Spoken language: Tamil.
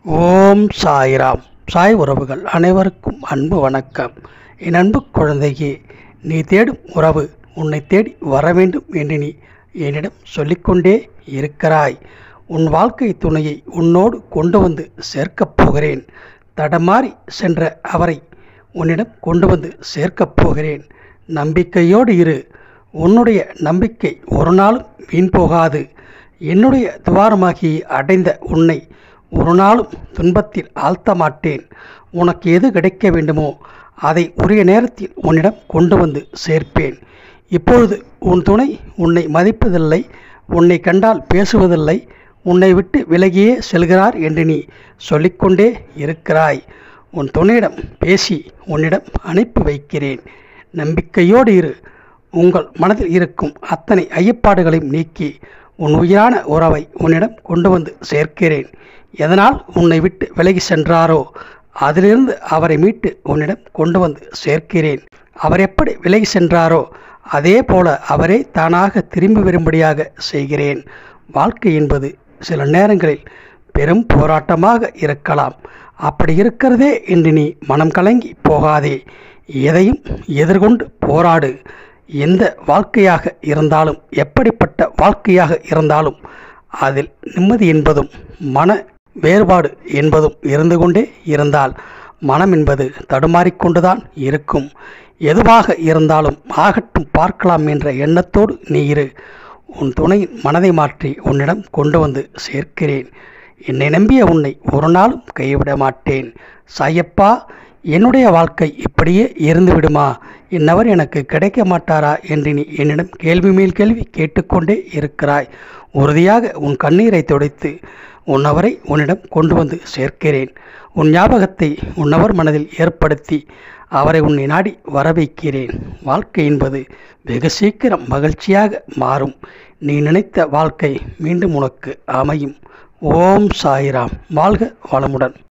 ஓம் சாய்ராம் சாய் உறவுகள் அனைவருக்கும் அன்பு வணக்கம் என் அன்பு குழந்தையே நீ தேடும் உறவு உன்னை தேடி வர வேண்டும் என்று நீ என்னிடம் சொல்லிக்கொண்டே இருக்கிறாய் உன் வாழ்க்கை துணையை உன்னோடு கொண்டு வந்து சேர்க்கப் போகிறேன் தடமாறி சென்ற அவரை உன்னிடம் கொண்டு வந்து சேர்க்கப் போகிறேன் நம்பிக்கையோடு இரு உன்னுடைய நம்பிக்கை ஒரு நாளும் வீண் போகாது என்னுடைய துவாரமாகி அடைந்த உன்னை ஒரு நாளும் துன்பத்தில் ஆழ்த்த மாட்டேன் உனக்கு எது கிடைக்க வேண்டுமோ அதை உரிய நேரத்தில் உன்னிடம் கொண்டு வந்து சேர்ப்பேன் இப்பொழுது உன் துணை உன்னை மதிப்பதில்லை உன்னை கண்டால் பேசுவதில்லை உன்னை விட்டு விலகியே செல்கிறார் என்று நீ சொல்லிக்கொண்டே இருக்கிறாய் உன் துணையிடம் பேசி உன்னிடம் அனுப்பி வைக்கிறேன் நம்பிக்கையோடு இரு உங்கள் மனதில் இருக்கும் அத்தனை ஐயப்பாடுகளையும் நீக்கி உன் உயிரான உறவை உன்னிடம் கொண்டு வந்து சேர்க்கிறேன் எதனால் உன்னை விட்டு விலகி சென்றாரோ அதிலிருந்து அவரை மீட்டு உன்னிடம் கொண்டு வந்து சேர்க்கிறேன் அவர் எப்படி விலகி சென்றாரோ அதே போல அவரே தானாக திரும்பி வரும்படியாக செய்கிறேன் வாழ்க்கை என்பது சில நேரங்களில் பெரும் போராட்டமாக இருக்கலாம் அப்படி இருக்கிறதே என்று நீ மனம் கலங்கி போகாதே எதையும் எதிர்கொண்டு போராடு எந்த வாழ்க்கையாக இருந்தாலும் எப்படிப்பட்ட வாழ்க்கையாக இருந்தாலும் அதில் நிம்மதி என்பதும் மன வேறுபாடு என்பதும் இருந்து கொண்டே இருந்தால் மனம் என்பது தடுமாறிக்கொண்டுதான் இருக்கும் எதுவாக இருந்தாலும் ஆகட்டும் பார்க்கலாம் என்ற எண்ணத்தோடு நீ இரு உன் துணையின் மனதை மாற்றி உன்னிடம் கொண்டு வந்து சேர்க்கிறேன் என்னை நம்பிய உன்னை ஒரு நாளும் கைவிட மாட்டேன் சாயப்பா என்னுடைய வாழ்க்கை இப்படியே இருந்து விடுமா இன்னவர் எனக்கு கிடைக்க மாட்டாரா என்று நீ என்னிடம் கேள்வி மேல் கேள்வி கேட்டுக்கொண்டே இருக்கிறாய் உறுதியாக உன் கண்ணீரை துடைத்து உன்னவரை உன்னிடம் கொண்டு வந்து சேர்க்கிறேன் உன் ஞாபகத்தை உன்னவர் மனதில் ஏற்படுத்தி அவரை உன்னை நாடி வர வைக்கிறேன் வாழ்க்கை என்பது வெகு சீக்கிரம் மகிழ்ச்சியாக மாறும் நீ நினைத்த வாழ்க்கை மீண்டும் உனக்கு அமையும் ஓம் சாய்ராம் வாழ்க வளமுடன்